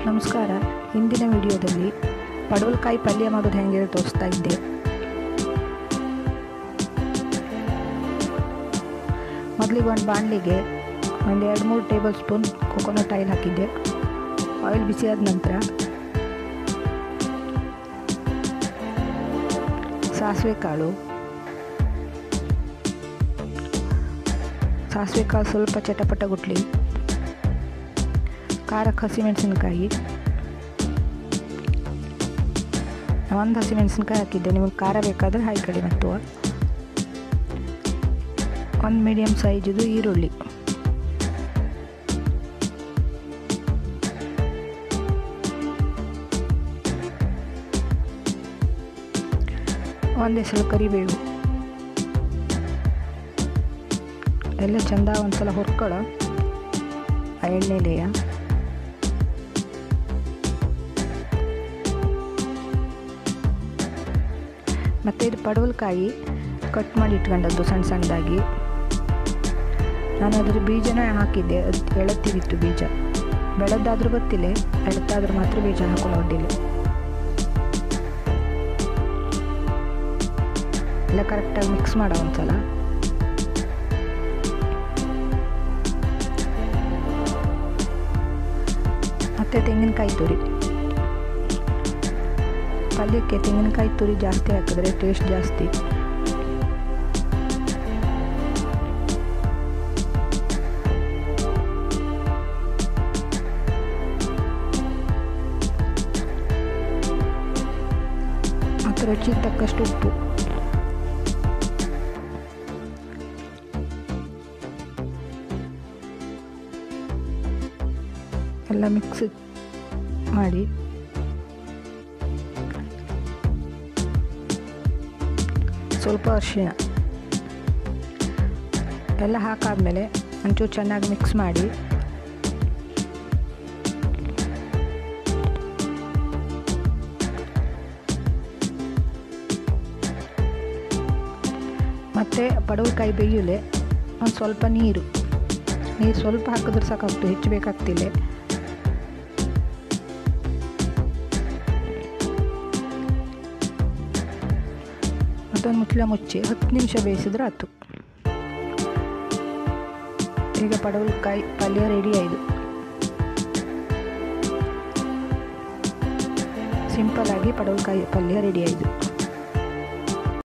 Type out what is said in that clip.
ನಮಸ್ಕಾರ ಹಿಂದಿನ ವಿಡಿಯೋದಲ್ಲಿ ಪಡವಲಕಾಯಿ ಪಲ್ಯ ಮಾಡೋದು ಹೆಂಗೆ ತೋರಿಸ್ತಾ ಇದ್ದೆ ಮೊದಲಿಗೆ ಒಂದು ಬಾಣಲಿಗೆ ಒಂದು ಎರಡು ಮೂರು ಟೇಬಲ್ ಸ್ಪೂನ್ ಕೊಕೊನಟ್ ಆಯಿಲ್ ಹಾಕಿದ್ದೆ ಆಯಿಲ್ ಬಿಸಿ ಆದ ನಂತರ ಸಾಸಿವೆ ಕಾಳು ಸಾಸಿವೆ ಕಾಳು ಸ್ವಲ್ಪ ಚಟಪಟ ಗುಟ್ಲಿ ಖಾರಕ್ಕೆ ಹಸಿಮೆಣಸಿನ್ಕಾಯಿ ಒಂದು ಹಸಿಮೆಣಸಿನ್ಕಾಯಿ ಹಾಕಿದ್ದೆ ನಿಮಗೆ ಖಾರ ಬೇಕಾದರೆ ಹಾಕಿ ಮತ್ತು ಒಂದು ಮೀಡಿಯಮ್ ಸೈಜದು ಈರುಳ್ಳಿ ಒಂದು ಹೆಸರು ಕರಿಬೇವು ಎಲ್ಲ ಚಂದ ಒಂದ್ಸಲ ಹುರ್ಕೊಳ್ಳೋ ಆ ಎಣ್ಣೆಲೆಯ ಮತ್ತು ಇದು ಪಡವಲಕಾಯಿ ಕಟ್ ಮಾಡಿ ಇಟ್ಕೊಂಡದ್ದು ಸಣ್ಣ ಸಣ್ಣದಾಗಿ ನಾನು ಅದ್ರ ಬೀಜನ ಹಾಕಿದ್ದೆ ಅದು ಎಳತಿವಿತ್ತು ಬೀಜ ಬೆಳೆದಾದ್ರೂ ಗೊತ್ತಿಲ್ಲ ಎಳತಾದ್ರೂ ಮಾತ್ರ ಬೀಜ ಹಾಕೊಂಡು ಹೊಡ್ಡಿಲ್ಲ ಎಲ್ಲ ಕರೆಕ್ಟಾಗಿ ಮಿಕ್ಸ್ ಮಾಡೋ ಒಂದ್ಸಲ ಮತ್ತು ತೆಂಗಿನಕಾಯಿ ತುರಿ ಪಲ್ಯಕ್ಕೆ ತೆಂಗಿನಕಾಯಿ ತುರಿ ಜಾಸ್ತಿ ಹಾಕಿದ್ರೆ ಟೇಸ್ಟ್ ಜಾಸ್ತಿ ಮತ್ತು ರುಚಿಗೆ ತಕ್ಕಷ್ಟು ಉಪ್ಪು ಎಲ್ಲ ಮಿಕ್ಸ್ ಮಾಡಿ ಸ್ವಲ್ಪ ಅರಿಶಿಣ ಎಲ್ಲ ಹಾಕಾದ್ಮೇಲೆ ಒಂಚೂರು ಚೆನ್ನಾಗಿ ಮಿಕ್ಸ್ ಮಾಡಿ ಮತ್ತು ಪಡವಲಕಾಯಿ ಬೇಯಲೆ ಒಂದು ಸ್ವಲ್ಪ ನೀರು ನೀರು ಸ್ವಲ್ಪ ಹಾಕಿದ್ರೆ ಸಾಕಾಗ್ತು ಹೆಚ್ಚು ಬೇಕಾಗ್ತಿಲ್ಲ ಮತ್ತೊಂದು ಮುಚ್ಚಳ ಮುಚ್ಚಿ ಹತ್ತು ನಿಮಿಷ ಬೇಯಿಸಿದ್ರೆ ಆಯ್ತು ಈಗ ಪಡವಲಕಾಯಿ ಪಲ್ಯ ರೆಡಿ ಆಯಿತು ಸಿಂಪಲ್ ಆಗಿ ಪಡವಲಕಾಯಿ ಪಲ್ಯ ರೆಡಿ ಆಯಿತು